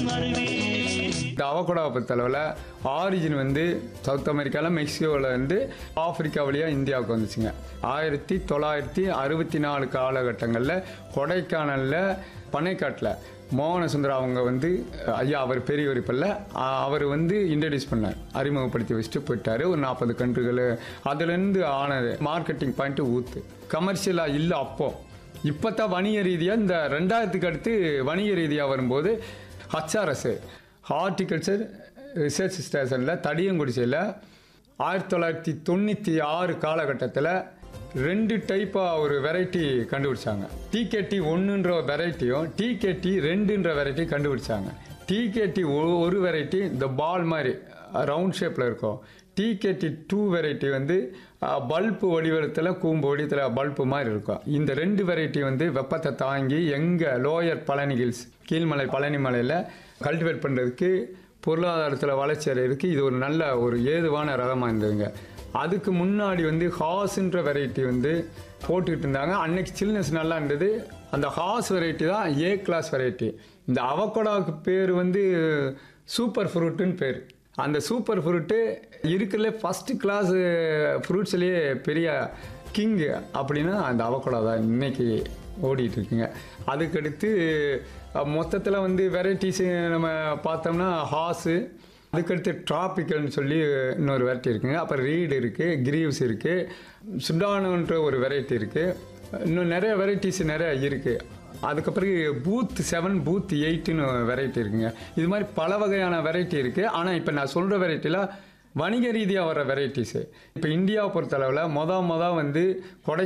இந்த அவகோடாவை பொறுத்தளவில் ஆரிஜின் வந்து சவுத் அமெரிக்காவில் மெக்சிகோவில் வந்து ஆப்பிரிக்கா வழியாக இந்தியாவுக்கு வந்துச்சுங்க ஆயிரத்தி தொள்ளாயிரத்தி அறுபத்தி நாலு காலகட்டங்களில் கொடைக்கானலில் பனைக்காட்டில் மோகன சுந்தரம் அவங்க வந்து ஐயா அவர் பெரியவர் இப்பல்ல அவர் வந்து இன்ட்ரடியூஸ் பண்ணார் அறிமுகப்படுத்தி வச்சுட்டு போயிட்டாரு ஒரு நாற்பது கன்றுகள் அதுலேருந்து ஆனது மார்க்கெட்டிங் பாயிண்ட்டு ஊத்து கமர்ஷியலாக இல்லை அப்போ இப்போ தான் வணிக ரீதியாக இந்த ரெண்டாயிரத்துக்கு அடுத்து வணிக ரீதியாக வரும்போது ஹச்ஆர்எஸ் ஹார்டிகல்ச்சர் ரிசர்ச் ஸ்டேஷனில் தடியங்குடிசையில் ஆயிரத்தி தொள்ளாயிரத்தி தொண்ணூற்றி ஆறு காலகட்டத்தில் ரெண்டு டைப்பாக ஒரு வெரைட்டி கண்டுபிடிச்சாங்க டிகேடி ஒன்றுன்ற வெரைட்டியும் டிகேடி ரெண்டுன்ற வெரைட்டி கண்டுபிடிச்சாங்க டிகேடி ஒரு வெரைட்டி இந்த பால் மாதிரி ரவுண்ட் ஷேப்பில் இருக்கும் டிகேடி டூ வெரைட்டி வந்து பல்பு வடிவத்தில் கூம்பு வடிவத்தில் பல்பு மாதிரி இருக்கும் இந்த ரெண்டு வெரைட்டி வந்து வெப்பத்தை தாங்கி எங்கள் லோயர் பழனி ஹில்ஸ் கீழ்மலை பழனி மலையில் கல்டிவேட் பண்ணுறதுக்கு பொருளாதாரத்தில் வளர்ச்சி அடையிறதுக்கு இது ஒரு நல்ல ஒரு ஏதுவான ரகமாக இருந்ததுங்க அதுக்கு முன்னாடி வந்து ஹாஸ்ன்ற வெரைட்டி வந்து போட்டுக்கிட்டு இருந்தாங்க அன்னைக்கு சில்னஸ் நல்லா இருந்தது அந்த ஹாஸ் வெரைட்டி தான் ஏ கிளாஸ் வெரைட்டி இந்த அவக்கோடாவுக்கு பேர் வந்து சூப்பர் ஃப்ரூட்டுன்னு பேர் அந்த சூப்பர் ஃப்ரூட்டு இருக்கிறதுல ஃபஸ்ட்டு கிளாஸ் ஃப்ரூட்ஸ்லேயே பெரிய கிங்கு அப்படின்னா அந்த அவக்கோடா தான் இன்னைக்கு ஓடிட்டு இருக்குங்க அதுக்கடுத்து மொத்தத்தில் வந்து வெரைட்டிஸ் நம்ம பார்த்தோம்னா ஹாஸு அதுக்கடுத்து ட்ராபிக்கல்னு சொல்லி இன்னொரு வெரைட்டி இருக்குங்க அப்புறம் ரீடு இருக்குது கிரீவ்ஸ் இருக்குது சுடானுன்ற ஒரு வெரைட்டி இருக்குது இன்னும் நிறைய வெரைட்டிஸ் நிறைய இருக்குது அதுக்கப்புறம் பூத் செவன் பூத் எயிட்டுன்னு வெரைட்டி இருக்குங்க இது மாதிரி பல வகையான வெரைட்டி இருக்குது ஆனால் இப்போ நான் சொல்கிற வெரைட்டியில் வணிக ரீதியாக வர வெரைட்டிஸு இப்போ இந்தியாவை பொறுத்தளவில் மொத மொதல் வந்து கொடை